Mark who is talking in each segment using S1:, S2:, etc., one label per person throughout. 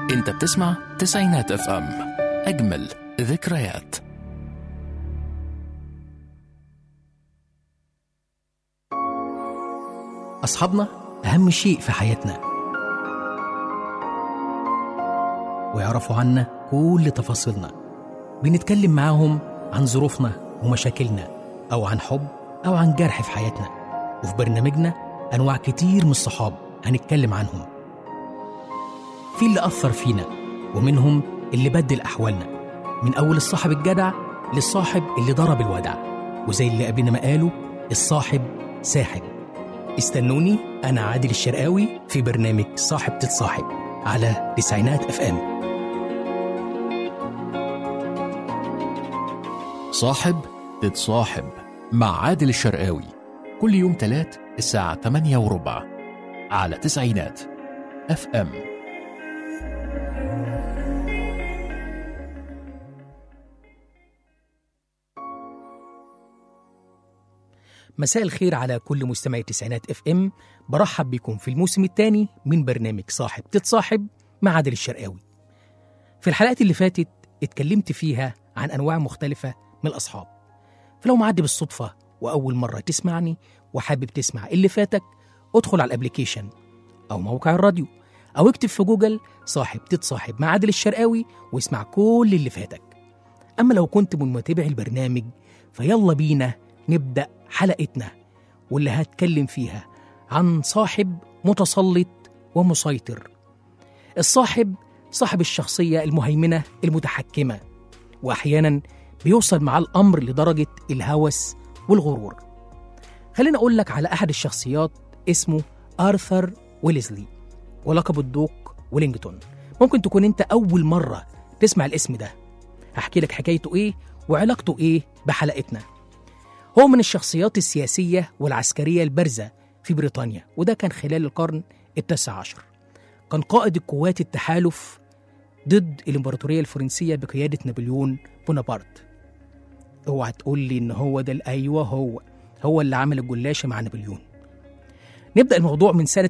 S1: انت بتسمع تسعينات اف ام اجمل ذكريات
S2: أصحابنا أهم شيء في حياتنا ويعرفوا عنا كل تفاصيلنا بنتكلم معاهم عن ظروفنا ومشاكلنا أو عن حب أو عن جرح في حياتنا وفي برنامجنا أنواع كتير من الصحاب هنتكلم عنهم في اللي أثر فينا ومنهم اللي بدل أحوالنا من أول الصاحب الجدع للصاحب اللي ضرب الودع وزي اللي قبلنا ما قالوا الصاحب ساحب استنوني أنا عادل الشرقاوي في برنامج صاحب تتصاحب على تسعينات اف ام
S1: صاحب تتصاحب مع عادل الشرقاوي كل يوم تلات الساعة 8 وربع على تسعينات اف ام
S2: مساء الخير على كل مستمعي تسعينات اف ام برحب بكم في الموسم الثاني من برنامج صاحب تتصاحب مع عادل الشرقاوي في الحلقات اللي فاتت اتكلمت فيها عن انواع مختلفة من الاصحاب فلو معدي بالصدفة واول مرة تسمعني وحابب تسمع اللي فاتك ادخل على الابليكيشن او موقع الراديو او اكتب في جوجل صاحب تتصاحب مع عادل الشرقاوي واسمع كل اللي فاتك اما لو كنت من متابعي البرنامج فيلا بينا نبدأ حلقتنا واللي هتكلم فيها عن صاحب متسلط ومسيطر الصاحب صاحب الشخصية المهيمنة المتحكمة وأحيانا بيوصل مع الأمر لدرجة الهوس والغرور خليني أقول لك على أحد الشخصيات اسمه آرثر ويلزلي ولقب الدوق ويلينجتون ممكن تكون أنت أول مرة تسمع الاسم ده هحكي لك حكايته إيه وعلاقته إيه بحلقتنا هو من الشخصيات السياسية والعسكرية البارزة في بريطانيا وده كان خلال القرن التاسع عشر كان قائد القوات التحالف ضد الإمبراطورية الفرنسية بقيادة نابليون بونابرت اوعى تقول لي ان هو ده ايوه هو هو اللي عمل الجلاشة مع نابليون نبدأ الموضوع من سنة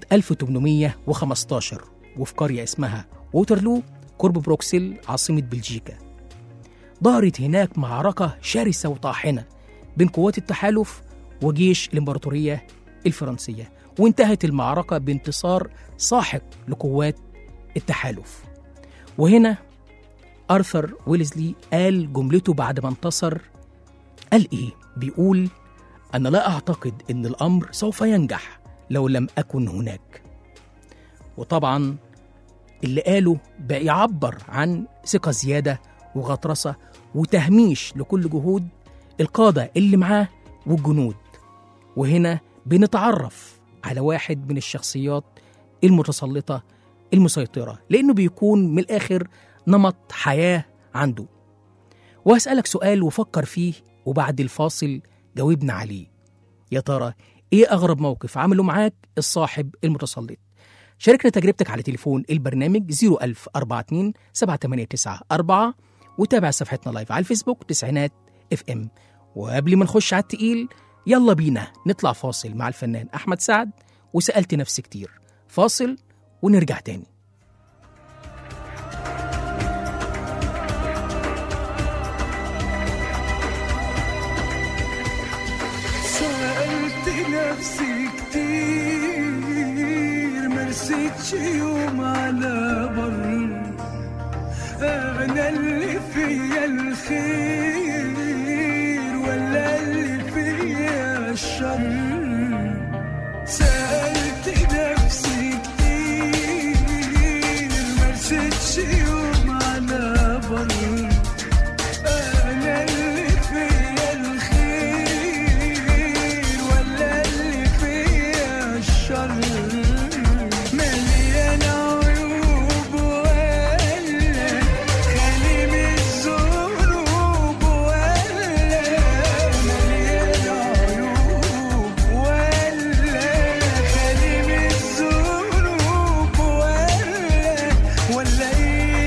S2: 1815 وفي قرية اسمها ووترلو قرب بروكسل عاصمة بلجيكا ظهرت هناك معركة شرسة وطاحنة بين قوات التحالف وجيش الإمبراطورية الفرنسية وانتهت المعركة بانتصار ساحق لقوات التحالف وهنا آرثر ويلزلي قال جملته بعد ما انتصر قال إيه؟ بيقول أنا لا أعتقد أن الأمر سوف ينجح لو لم أكن هناك وطبعا اللي قاله بقى يعبر عن ثقة زيادة وغطرسة وتهميش لكل جهود القادة اللي معاه والجنود وهنا بنتعرف على واحد من الشخصيات المتسلطة المسيطرة لأنه بيكون من الآخر نمط حياة عنده وهسألك سؤال وفكر فيه وبعد الفاصل جاوبنا عليه يا ترى إيه أغرب موقف عمله معاك الصاحب المتسلط شاركنا تجربتك على تليفون البرنامج 01042 789 وتابع صفحتنا لايف على الفيسبوك تسعينات اف ام وقبل ما نخش على التقيل يلا بينا نطلع فاصل مع الفنان احمد سعد وسالت نفسي كتير فاصل ونرجع تاني
S3: سألت نفسي كتير مرستش يوم على بر أنا اللي فيا الخير ولا اللي فيا الشر سألت نفسي كتير مرستش يوم على بر أنا اللي فيا الخير ولا اللي فيا الشر مليان عيوب ولا خالي من الذنوب ولا مليان عيوب ولا خالي من الذنوب ولا ولا ايه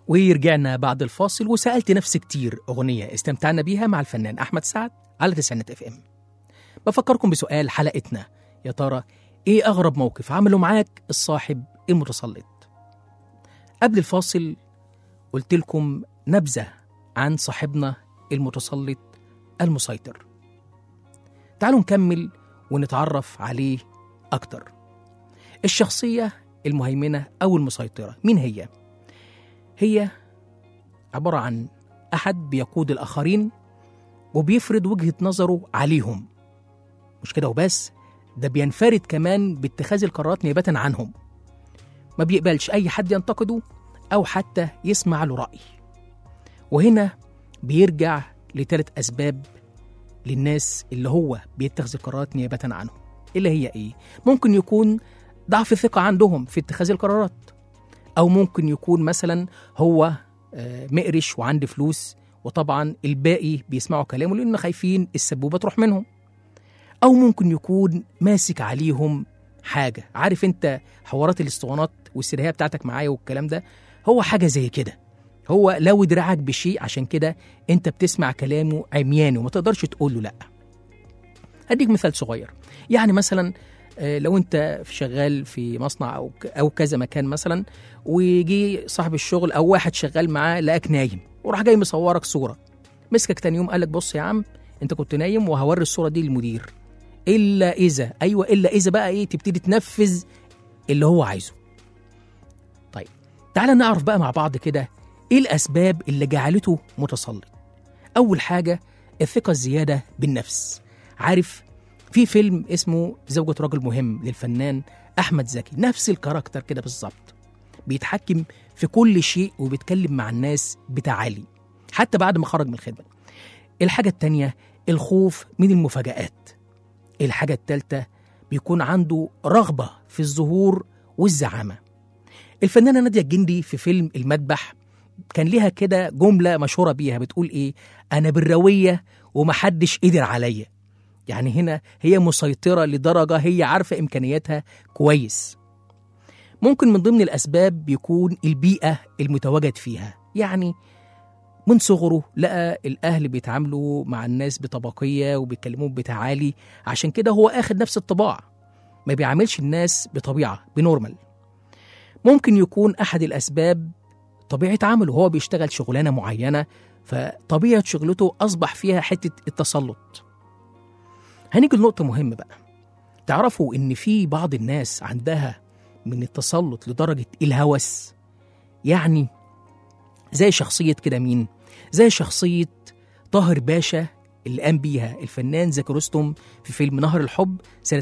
S2: ورجعنا بعد الفاصل وسألت نفسي كتير أغنية استمتعنا بيها مع الفنان أحمد سعد على تسعينات اف ام بفكركم بسؤال حلقتنا يا ترى إيه أغرب موقف عمله معاك الصاحب المتسلط قبل الفاصل قلت لكم نبذة عن صاحبنا المتسلط المسيطر تعالوا نكمل ونتعرف عليه أكتر الشخصية المهيمنة أو المسيطرة مين هي؟ هي عبارة عن أحد بيقود الآخرين وبيفرض وجهة نظره عليهم مش كده وبس ده بينفرد كمان باتخاذ القرارات نيابة عنهم ما بيقبلش أي حد ينتقده أو حتى يسمع له رأي وهنا بيرجع لثلاث أسباب للناس اللي هو بيتخذ القرارات نيابة عنهم اللي هي إيه؟ ممكن يكون ضعف الثقة عندهم في اتخاذ القرارات أو ممكن يكون مثلا هو آه، مقرش وعنده فلوس وطبعا الباقي بيسمعوا كلامه لأن خايفين السبوبة تروح منهم أو ممكن يكون ماسك عليهم حاجة عارف أنت حوارات الاسطوانات والسرية بتاعتك معايا والكلام ده هو حاجة زي كده هو لو دراعك بشيء عشان كده أنت بتسمع كلامه عمياني وما تقدرش تقول له لأ هديك مثال صغير يعني مثلا آه، لو انت في شغال في مصنع او ك- او كذا مكان مثلا ويجي صاحب الشغل او واحد شغال معاه لقاك نايم وراح جاي مصورك صوره مسكك تاني يوم قال لك بص يا عم انت كنت نايم وهوري الصوره دي للمدير الا اذا ايوه الا اذا بقى ايه تبتدي تنفذ اللي هو عايزه طيب تعالى نعرف بقى مع بعض كده ايه الاسباب اللي جعلته متسلط اول حاجه الثقه الزياده بالنفس عارف في فيلم اسمه زوجة رجل مهم للفنان أحمد زكي نفس الكاركتر كده بالظبط بيتحكم في كل شيء وبيتكلم مع الناس بتعالي حتى بعد ما خرج من الخدمة الحاجة التانية الخوف من المفاجآت الحاجة التالتة بيكون عنده رغبة في الظهور والزعامة الفنانة نادية الجندي في فيلم المذبح كان ليها كده جملة مشهورة بيها بتقول إيه أنا بالروية ومحدش قدر عليا يعني هنا هي مسيطرة لدرجة هي عارفة إمكانياتها كويس ممكن من ضمن الأسباب بيكون البيئة المتواجد فيها يعني من صغره لقى الأهل بيتعاملوا مع الناس بطبقية وبيكلموهم بتعالي عشان كده هو أخد نفس الطباع ما بيعاملش الناس بطبيعة بنورمال ممكن يكون أحد الأسباب طبيعة عمله هو بيشتغل شغلانة معينة فطبيعة شغلته أصبح فيها حتة التسلط هنيجي لنقطة مهمة بقى تعرفوا إن في بعض الناس عندها من التسلط لدرجة الهوس يعني زي شخصية كده مين؟ زي شخصية طاهر باشا اللي قام بيها الفنان زكي رستم في فيلم نهر الحب سنة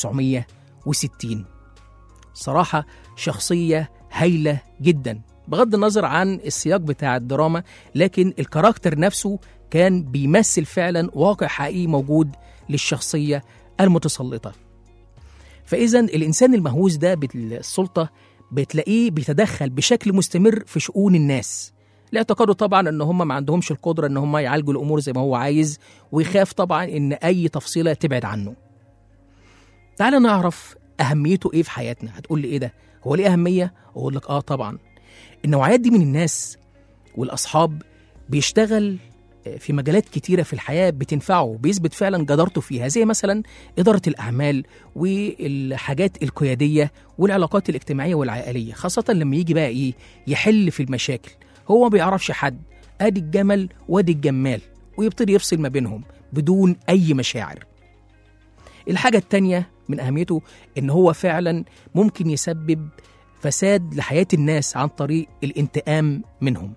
S2: 1960 صراحة شخصية هايلة جدا بغض النظر عن السياق بتاع الدراما لكن الكاركتر نفسه كان بيمثل فعلا واقع حقيقي موجود للشخصية المتسلطة فإذا الإنسان المهووس ده بالسلطة بتلاقيه بيتدخل بشكل مستمر في شؤون الناس لاعتقاده طبعا ان هم ما عندهمش القدره ان هم يعالجوا الامور زي ما هو عايز ويخاف طبعا ان اي تفصيله تبعد عنه. تعال نعرف اهميته ايه في حياتنا، هتقول لي ايه ده؟ هو ليه اهميه؟ اقول لك اه طبعا. النوعيات دي من الناس والاصحاب بيشتغل في مجالات كتيرة في الحياة بتنفعه بيثبت فعلا جدارته فيها زي مثلا إدارة الأعمال والحاجات القيادية والعلاقات الاجتماعية والعائلية خاصة لما يجي بقى إيه يحل في المشاكل هو ما بيعرفش حد أدي الجمل وادي الجمال ويبتدي يفصل ما بينهم بدون أي مشاعر الحاجة التانية من أهميته إن هو فعلا ممكن يسبب فساد لحياة الناس عن طريق الانتقام منهم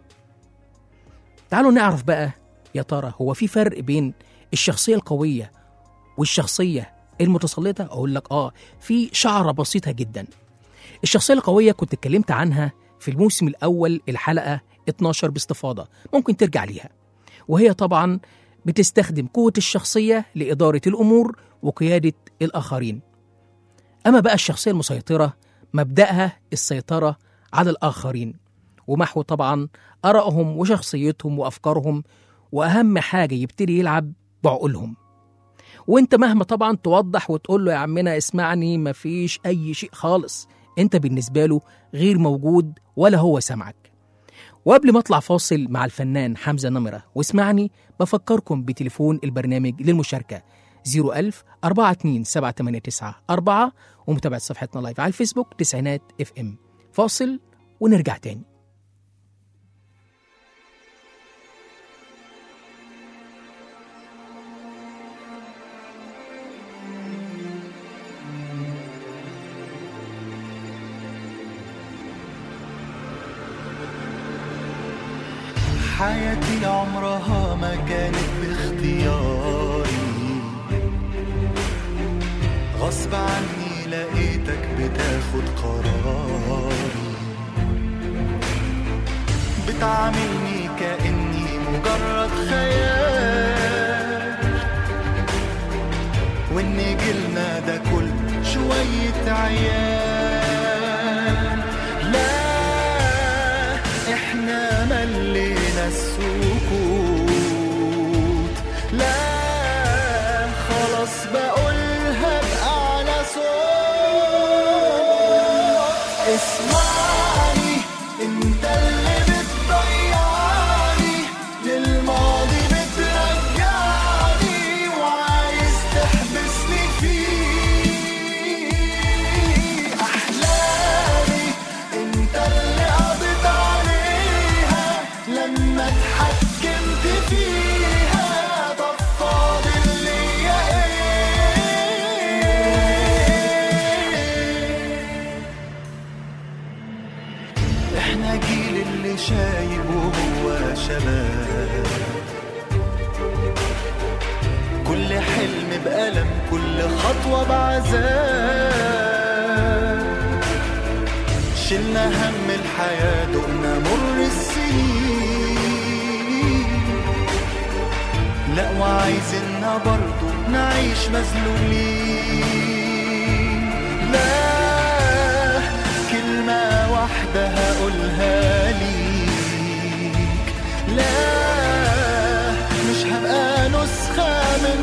S2: تعالوا نعرف بقى يا ترى هو في فرق بين الشخصية القوية والشخصية المتسلطة أقول لك آه في شعرة بسيطة جدا الشخصية القوية كنت اتكلمت عنها في الموسم الأول الحلقة 12 باستفاضة ممكن ترجع ليها وهي طبعا بتستخدم قوة الشخصية لإدارة الأمور وقيادة الآخرين أما بقى الشخصية المسيطرة مبدأها السيطرة على الآخرين ومحو طبعا آرائهم وشخصيتهم وأفكارهم وأهم حاجة يبتدي يلعب بعقولهم وانت مهما طبعا توضح وتقول له يا عمنا اسمعني مفيش أي شيء خالص انت بالنسبة له غير موجود ولا هو سمعك وقبل ما اطلع فاصل مع الفنان حمزة نمرة واسمعني بفكركم بتليفون البرنامج للمشاركة 01000 42789 ومتابعة صفحتنا لايف على الفيسبوك تسعينات اف ام فاصل ونرجع تاني
S4: حياتي عمرها ما كانت باختياري غصب عني لقيتك بتاخد قراري بتعاملني كأني مجرد خيال وإن جيلنا ده كل شوية عيال لا احنا ملينا السكوت لا خلاص بقولها بأعلى صوت اسمعني انت اللي بتضيعني للماضي بترجعني وعايز تحبسني فيه احلامي انت اللي قضيت عليها لما اتحكمت فيها طب فاضل ليا ايه احنا جيل اللي شايب وهو شباب كل حلم بألم كل خطوة بعذاب شلنا هم الحياة دقنا مر السنين لا وعايزيننا برضو نعيش مذلولين لا كلمة واحدة هقولها ليك لا مش هبقى نسخة من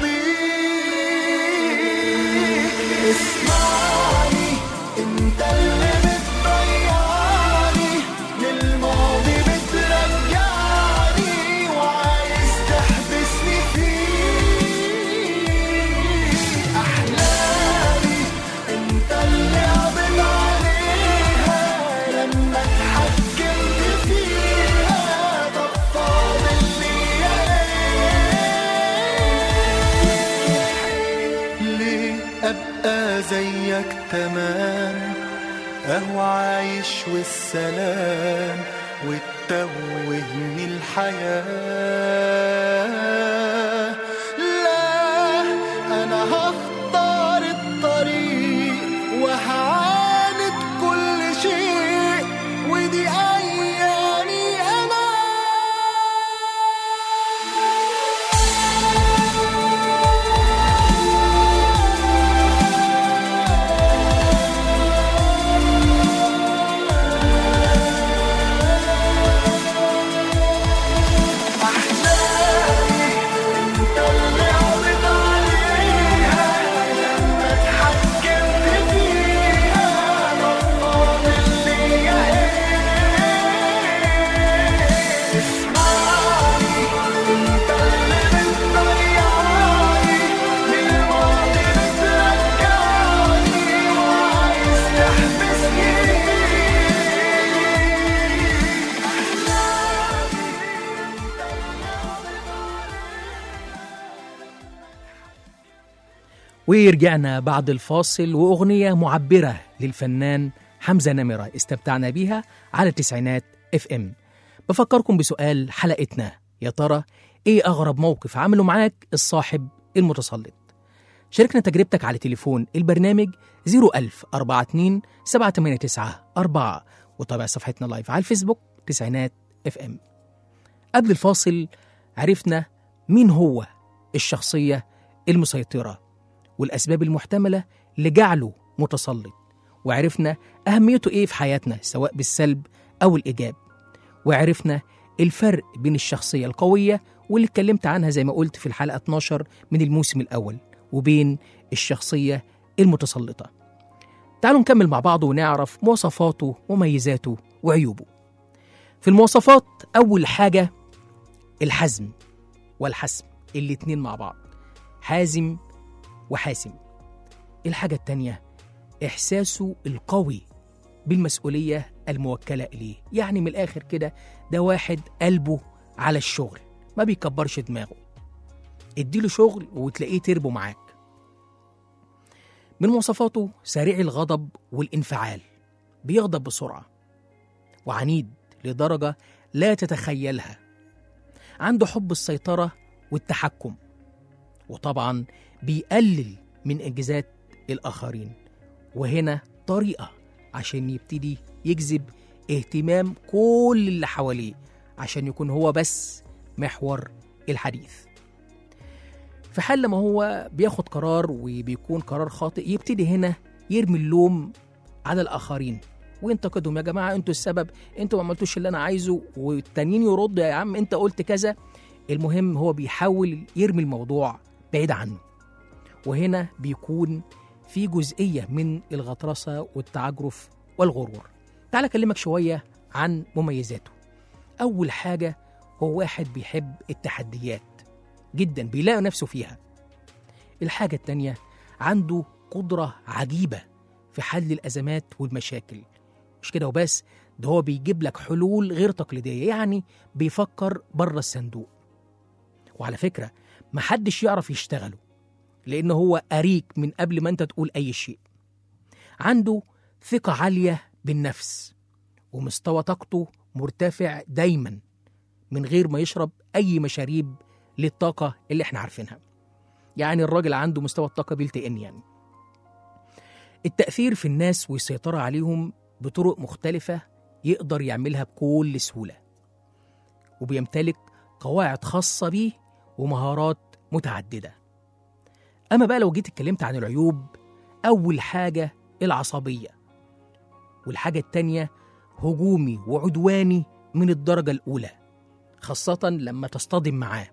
S4: ماضيك اسمعني انت اللي بتضيعني للماضي بترجعني وعايز تحبسني فيه احلامي انت اللي قضيت عليها لما اتحكمت فيها طب فاضل ليا ايه ليه ابقى زيك تمام اهو عايش والسلام وتتوهني الحياة لا انا هختار الطريق وهعاند كل شيء ودي ايامي انا أحلامي أنت اللي قضيت عليها لما اتحكمت فيها فاضل ليا إيه اسمعني أنت اللي بتضيعني للماضي بترجعني وعايز تحبسني
S2: ورجعنا بعد الفاصل وأغنية معبرة للفنان حمزة نمرة استمتعنا بيها على التسعينات اف ام بفكركم بسؤال حلقتنا يا ترى ايه أغرب موقف عمله معاك الصاحب المتسلط شاركنا تجربتك على تليفون البرنامج 01000 42 789 4 وتابع صفحتنا لايف على الفيسبوك تسعينات اف ام قبل الفاصل عرفنا مين هو الشخصية المسيطرة والأسباب المحتملة لجعله متسلط وعرفنا أهميته إيه في حياتنا سواء بالسلب أو الإيجاب وعرفنا الفرق بين الشخصية القوية واللي اتكلمت عنها زي ما قلت في الحلقة 12 من الموسم الأول وبين الشخصية المتسلطة تعالوا نكمل مع بعض ونعرف مواصفاته وميزاته وعيوبه في المواصفات أول حاجة الحزم والحسم الاتنين مع بعض حازم وحاسم الحاجة التانية إحساسه القوي بالمسؤولية الموكلة إليه يعني من الآخر كده ده واحد قلبه على الشغل ما بيكبرش دماغه اديله شغل وتلاقيه تربو معاك من مواصفاته سريع الغضب والانفعال بيغضب بسرعة وعنيد لدرجة لا تتخيلها عنده حب السيطرة والتحكم وطبعا بيقلل من إنجازات الآخرين وهنا طريقة عشان يبتدي يجذب اهتمام كل اللي حواليه عشان يكون هو بس محور الحديث في حال لما هو بياخد قرار وبيكون قرار خاطئ يبتدي هنا يرمي اللوم على الآخرين وينتقدهم يا جماعة انتوا السبب انتوا ما عملتوش اللي أنا عايزه والتانيين يردوا يا عم انت قلت كذا المهم هو بيحاول يرمي الموضوع بعيد عنه وهنا بيكون في جزئية من الغطرسة والتعجرف والغرور تعال أكلمك شوية عن مميزاته أول حاجة هو واحد بيحب التحديات جدا بيلاقي نفسه فيها الحاجة التانية عنده قدرة عجيبة في حل الأزمات والمشاكل مش كده وبس ده هو بيجيب لك حلول غير تقليدية يعني بيفكر بره الصندوق وعلى فكرة محدش يعرف يشتغله لأن هو أريك من قبل ما أنت تقول أي شيء عنده ثقة عالية بالنفس ومستوى طاقته مرتفع دايما من غير ما يشرب أي مشاريب للطاقة اللي احنا عارفينها يعني الراجل عنده مستوى الطاقة بيلت ان يعني التأثير في الناس والسيطرة عليهم بطرق مختلفة يقدر يعملها بكل سهولة وبيمتلك قواعد خاصة بيه ومهارات متعددة أما بقى لو جيت اتكلمت عن العيوب أول حاجة العصبية والحاجة التانية هجومي وعدواني من الدرجة الأولى خاصة لما تصطدم معاه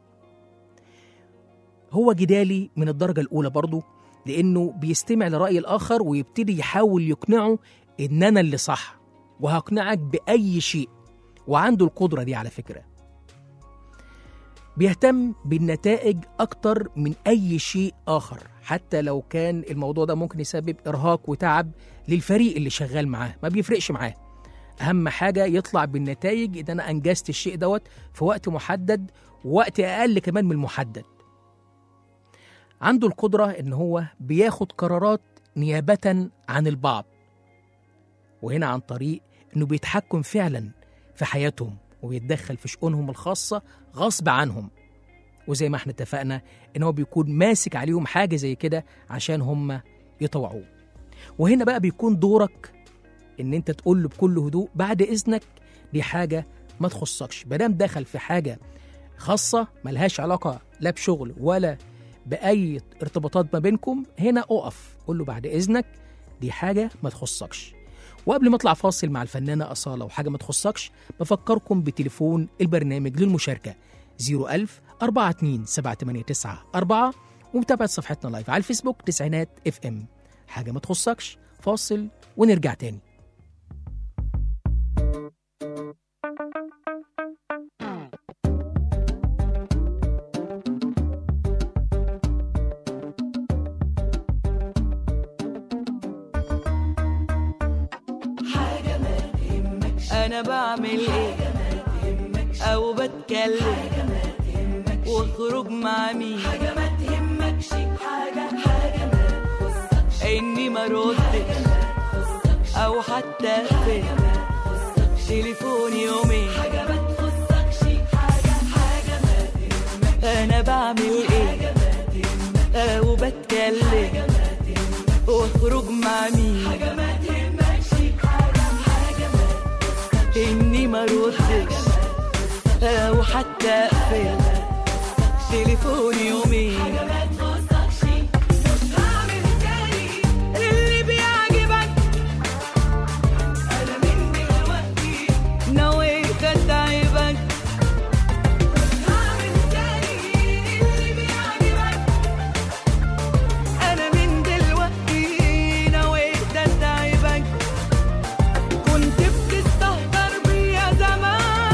S2: هو جدالي من الدرجة الأولى برضه لأنه بيستمع لرأي الآخر ويبتدي يحاول يقنعه إن أنا اللي صح وهقنعك بأي شيء وعنده القدرة دي على فكرة بيهتم بالنتائج أكتر من أي شيء آخر حتى لو كان الموضوع ده ممكن يسبب إرهاق وتعب للفريق اللي شغال معاه ما بيفرقش معاه أهم حاجة يطلع بالنتائج إن أنا أنجزت الشيء دوت في وقت محدد ووقت أقل كمان من المحدد عنده القدرة إن هو بياخد قرارات نيابة عن البعض وهنا عن طريق إنه بيتحكم فعلا في حياتهم وبيتدخل في شؤونهم الخاصة غصب عنهم وزي ما احنا اتفقنا إن هو بيكون ماسك عليهم حاجة زي كده عشان هم يطوعوه وهنا بقى بيكون دورك إن أنت تقول له بكل هدوء بعد إذنك دي حاجة ما تخصكش مادام دخل في حاجة خاصة ملهاش علاقة لا بشغل ولا بأي ارتباطات ما بينكم هنا أقف قول له بعد إذنك دي حاجة ما تخصكش وقبل ما اطلع فاصل مع الفنانة أصالة وحاجة ما تخصكش بفكركم بتليفون البرنامج للمشاركة 01000 42 789 4 ومتابعة صفحتنا لايف على الفيسبوك تسعينات اف ام حاجة ما تخصكش فاصل ونرجع تاني
S5: انا بعمل ايه او بتكلم واخرج مع مين حاجه ما تهمكش حاجه حاجه ما تخصكش اني ما ردش او حتى اقفل تليفوني يومين حاجه ما تخصكش حاجه حاجه ما تهمكش انا بعمل ايه او بتكلم واخرج مع مين حاجه ما تهمكش حاجه حاجه ما اني ما ردش او حتى اقفل تليفوني يومين اللي بيعجبك انا من دلوقتي نويت اتعبك اللي بيعجبك انا من دلوقتي نويت اتعبك كنت بتستهتر بيا زمان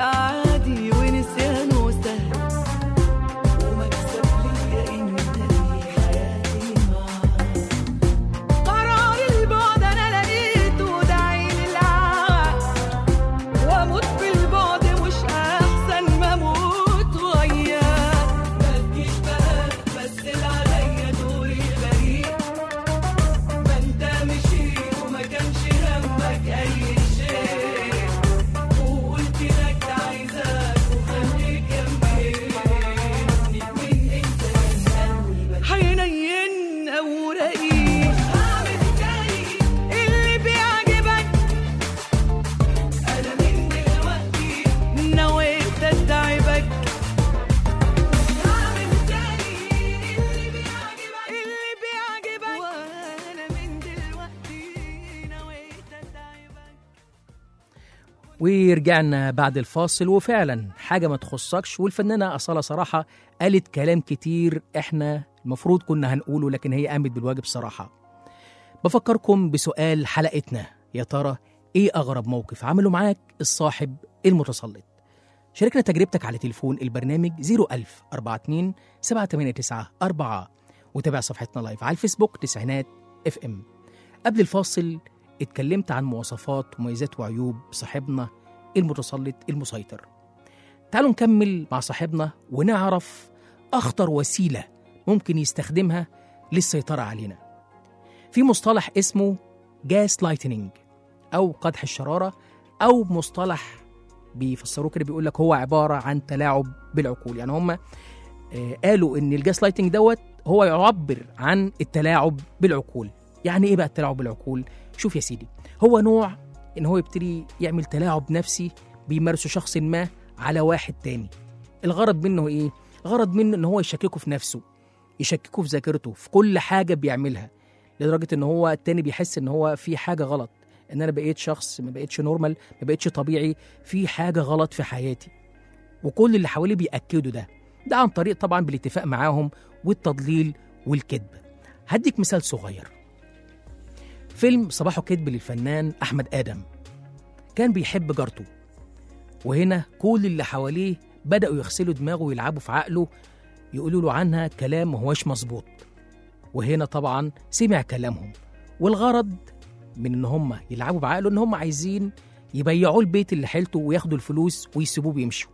S5: عادي ونسيانه سهل ومكسب ليا إن أنهي حياتي معاه قرار البعد أنا لقيته ده عين العقل واموت في البعد مش احسن ما اموت وياه ما تجيش بقى تمثل عليا دوري غريب ما انت مشيت وما كانش همك اي شيء وقلت لك عايزاك وخليك جنبي من انت من قلبك حنين او رقيق هعمل تاني اللي بيعجبك أنا من دلوقتي نويت أتعبك هعمل تاني اللي بيعجبك اللي بيعجبك وأنا من دلوقتي نويت أتعبك
S2: ورجعنا بعد الفاصل وفعلا حاجة ما تخصكش والفنانة أصالة صراحة قالت كلام كتير احنا المفروض كنا هنقوله لكن هي قامت بالواجب صراحة بفكركم بسؤال حلقتنا يا ترى ايه أغرب موقف عمله معاك الصاحب المتسلط شاركنا تجربتك على تليفون البرنامج 01000 42 789 4 وتابع صفحتنا لايف على الفيسبوك تسعينات اف ام قبل الفاصل اتكلمت عن مواصفات ومميزات وعيوب صاحبنا المتسلط المسيطر تعالوا نكمل مع صاحبنا ونعرف أخطر وسيلة ممكن يستخدمها للسيطرة علينا في مصطلح اسمه جاس لايتنينج أو قدح الشرارة أو مصطلح بيفسروه كده بيقول لك هو عبارة عن تلاعب بالعقول يعني هم قالوا إن الجاس لايتنينج دوت هو يعبر عن التلاعب بالعقول يعني إيه بقى التلاعب بالعقول؟ شوف يا سيدي هو نوع إن هو يبتدي يعمل تلاعب نفسي بيمارسه شخص ما على واحد تاني الغرض منه ايه الغرض منه ان هو يشككه في نفسه يشككه في ذاكرته في كل حاجه بيعملها لدرجه ان هو التاني بيحس ان هو في حاجه غلط ان انا بقيت شخص ما بقيتش نورمال ما بقيتش طبيعي في حاجه غلط في حياتي وكل اللي حواليه بياكدوا ده ده عن طريق طبعا بالاتفاق معاهم والتضليل والكذب هديك مثال صغير فيلم صباحه كذب للفنان احمد ادم كان بيحب جارته وهنا كل اللي حواليه بدأوا يغسلوا دماغه ويلعبوا في عقله يقولوا له عنها كلام ما هوش مظبوط وهنا طبعا سمع كلامهم والغرض من ان هم يلعبوا بعقله ان هم عايزين يبيعوا البيت اللي حيلته وياخدوا الفلوس ويسيبوه ويمشوا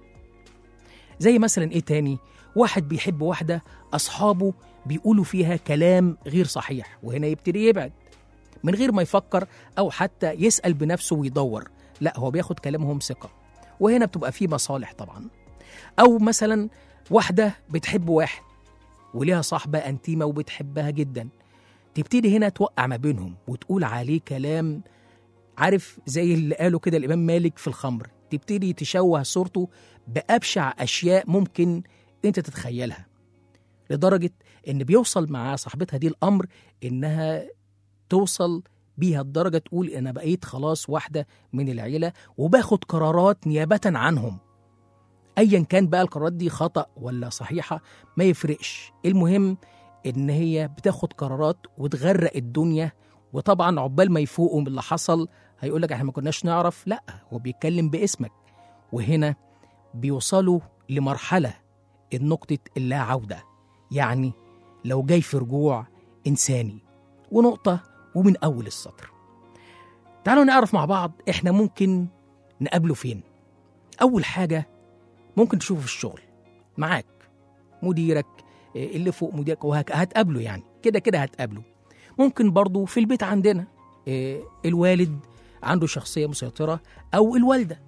S2: زي مثلا ايه تاني واحد بيحب واحدة أصحابه بيقولوا فيها كلام غير صحيح وهنا يبتدي يبعد من غير ما يفكر أو حتى يسأل بنفسه ويدور لا هو بياخد كلامهم ثقة وهنا بتبقى فيه مصالح طبعا أو مثلا واحدة بتحب واحد وليها صاحبة أنتيمة وبتحبها جدا تبتدي هنا توقع ما بينهم وتقول عليه كلام عارف زي اللي قاله كده الإمام مالك في الخمر تبتدي تشوه صورته بأبشع أشياء ممكن أنت تتخيلها لدرجة إن بيوصل مع صاحبتها دي الأمر إنها توصل بيها الدرجة تقول أنا بقيت خلاص واحدة من العيلة وباخد قرارات نيابة عنهم أيا كان بقى القرارات دي خطأ ولا صحيحة ما يفرقش المهم إن هي بتاخد قرارات وتغرق الدنيا وطبعا عقبال ما يفوقوا من اللي حصل هيقول لك احنا ما كناش نعرف لا هو بيتكلم باسمك وهنا بيوصلوا لمرحلة النقطة اللا عودة يعني لو جاي في رجوع إنساني ونقطة ومن أول السطر تعالوا نعرف مع بعض إحنا ممكن نقابله فين أول حاجة ممكن تشوفه في الشغل معاك مديرك إيه، اللي فوق مديرك وهك هتقابله يعني كده كده هتقابله ممكن برضو في البيت عندنا إيه، الوالد عنده شخصية مسيطرة أو الوالدة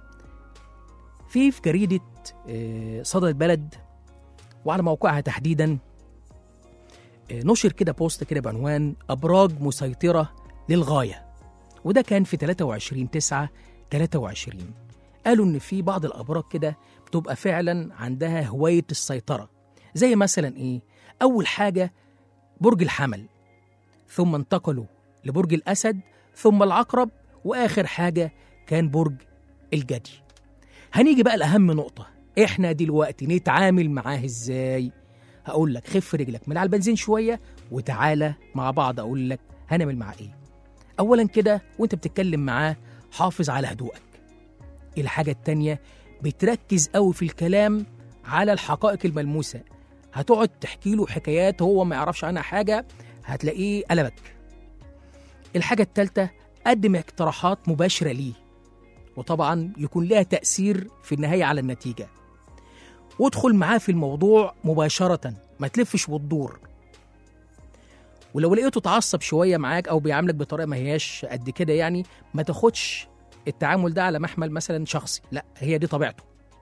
S2: في في جريدة إيه، صدى البلد وعلى موقعها تحديدا إيه، نشر كده بوست كده بعنوان أبراج مسيطرة للغاية وده كان في 23 9 23 قالوا إن في بعض الأبراج كده بتبقى فعلا عندها هواية السيطرة زي مثلا إيه أول حاجة برج الحمل ثم انتقلوا لبرج الأسد ثم العقرب وآخر حاجة كان برج الجدي هنيجي بقى لأهم نقطة إحنا دلوقتي نتعامل معاه إزاي هقول لك خف رجلك من على البنزين شوية وتعالى مع بعض أقول لك هنعمل معاه إيه أولا كده وأنت بتتكلم معاه حافظ على هدوءك الحاجة التانية بتركز قوي في الكلام على الحقائق الملموسة هتقعد تحكي له حكايات هو ما يعرفش عنها حاجة هتلاقيه قلبك الحاجة التالتة قدم اقتراحات مباشرة ليه وطبعا يكون لها تأثير في النهاية على النتيجة وادخل معاه في الموضوع مباشرة ما تلفش وتدور ولو لقيته اتعصب شوية معاك أو بيعاملك بطريقة ما هياش قد كده يعني ما تاخدش التعامل ده على محمل مثلا شخصي لا هي دي طبيعته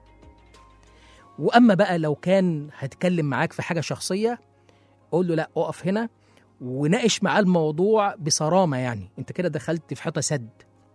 S2: واما بقى لو كان هتكلم معاك في حاجه شخصيه قول له لا اقف هنا وناقش معاه الموضوع بصرامه يعني انت كده دخلت في حيطه سد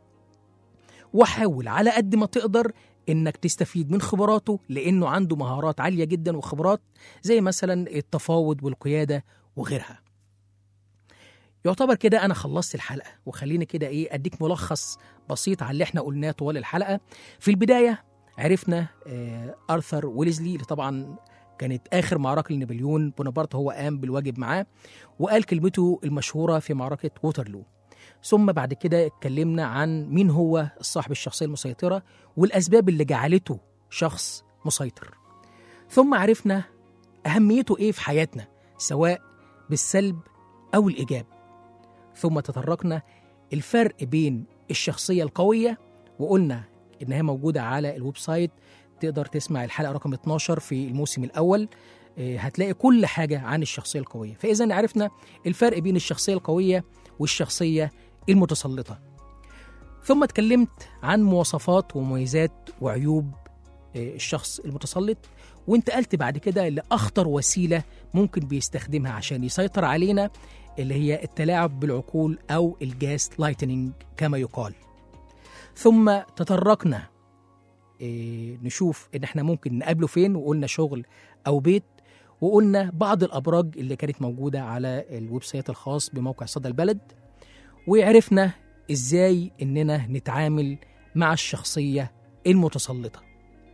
S2: وحاول على قد ما تقدر انك تستفيد من خبراته لانه عنده مهارات عاليه جدا وخبرات زي مثلا التفاوض والقياده وغيرها يعتبر كده انا خلصت الحلقه وخليني كده ايه اديك ملخص بسيط على اللي احنا قلناه طوال الحلقه في البدايه عرفنا آه ارثر ويلزلي اللي طبعا كانت اخر معركه لنابليون بونابرت هو قام بالواجب معاه وقال كلمته المشهوره في معركه ووترلو ثم بعد كده اتكلمنا عن مين هو صاحب الشخصيه المسيطره والاسباب اللي جعلته شخص مسيطر ثم عرفنا اهميته ايه في حياتنا سواء بالسلب او الايجاب ثم تطرقنا الفرق بين الشخصيه القويه وقلنا انها موجوده على الويب سايت تقدر تسمع الحلقه رقم 12 في الموسم الاول آه، هتلاقي كل حاجه عن الشخصيه القويه فاذا عرفنا الفرق بين الشخصيه القويه والشخصيه المتسلطه ثم اتكلمت عن مواصفات ومميزات وعيوب آه، الشخص المتسلط وانتقلت بعد كده لاخطر وسيله ممكن بيستخدمها عشان يسيطر علينا اللي هي التلاعب بالعقول او الجاس لايتنينج كما يقال ثم تطرقنا إيه، نشوف ان احنا ممكن نقابله فين وقلنا شغل او بيت وقلنا بعض الابراج اللي كانت موجوده على الويب سايت الخاص بموقع صدى البلد وعرفنا ازاي اننا نتعامل مع الشخصيه المتسلطه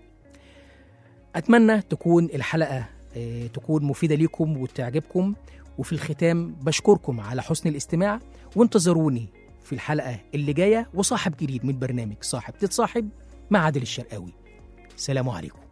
S2: اتمنى تكون الحلقه إيه، تكون مفيده ليكم وتعجبكم وفي الختام بشكركم على حسن الاستماع وانتظروني في الحلقه اللي جايه وصاحب جديد من برنامج صاحب تتصاحب مع عادل الشرقاوي سلام عليكم